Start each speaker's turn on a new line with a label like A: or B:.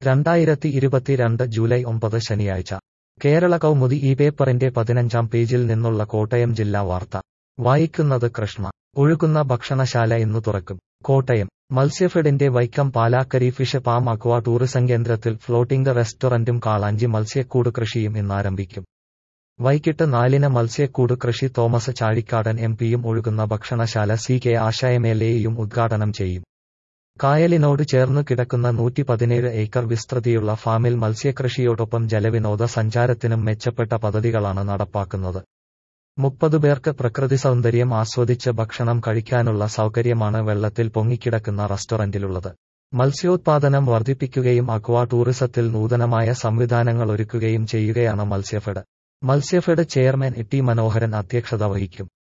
A: രണ്ടായിരത്തി ഇരുപത്തിരണ്ട് ജൂലൈ ഒമ്പത് ശനിയാഴ്ച കേരള കൗമുദി ഈ പേപ്പറിന്റെ പതിനഞ്ചാം പേജിൽ നിന്നുള്ള കോട്ടയം ജില്ലാ വാർത്ത വായിക്കുന്നത് കൃഷ്ണ ഒഴുകുന്ന ഭക്ഷണശാല ഇന്നു തുറക്കും കോട്ടയം മത്സ്യഫെഡിന്റെ Vaikom Palakkari fish farm aqua tourism കേന്ദ്രത്തിൽ ഫ്ലോട്ടിംഗ് റെസ്റ്റോറന്റും കാളാഞ്ചി മത്സ്യക്കൂട് കൃഷിയും ഇന്നാരംഭിക്കും വൈകിട്ട് നാലിന് മത്സ്യക്കൂട് കൃഷി തോമസ് ചാഴിക്കാടൻ എം പിയും ഒഴുകുന്ന ഭക്ഷണശാല സി കെ ആശയമേലയെയും ഉദ്ഘാടനം ചെയ്യും കായലിനോട് ചേർന്നു കിടക്കുന്ന നൂറ്റി പതിനേഴ് ഏക്കർ വിസ്തൃതിയുള്ള ഫാമിൽ മത്സ്യകൃഷിയോടൊപ്പം ജലവിനോദ സഞ്ചാരത്തിനും മെച്ചപ്പെട്ട പദ്ധതികളാണ് നടപ്പാക്കുന്നത് മുപ്പത് പേർക്ക് പ്രകൃതി സൗന്ദര്യം ആസ്വദിച്ച് ഭക്ഷണം കഴിക്കാനുള്ള സൗകര്യമാണ് വെള്ളത്തിൽ പൊങ്ങിക്കിടക്കുന്ന റെസ്റ്റോറന്റിലുള്ളത് മത്സ്യോത്പാദനം വർദ്ധിപ്പിക്കുകയും അക്വാ ടൂറിസത്തിൽ നൂതനമായ സംവിധാനങ്ങൾ ഒരുക്കുകയും ചെയ്യുകയാണ് മത്സ്യഫെഡ് മത്സ്യഫെഡ് ചെയർമാൻ ടി മനോഹരൻ അധ്യക്ഷത വഹിക്കും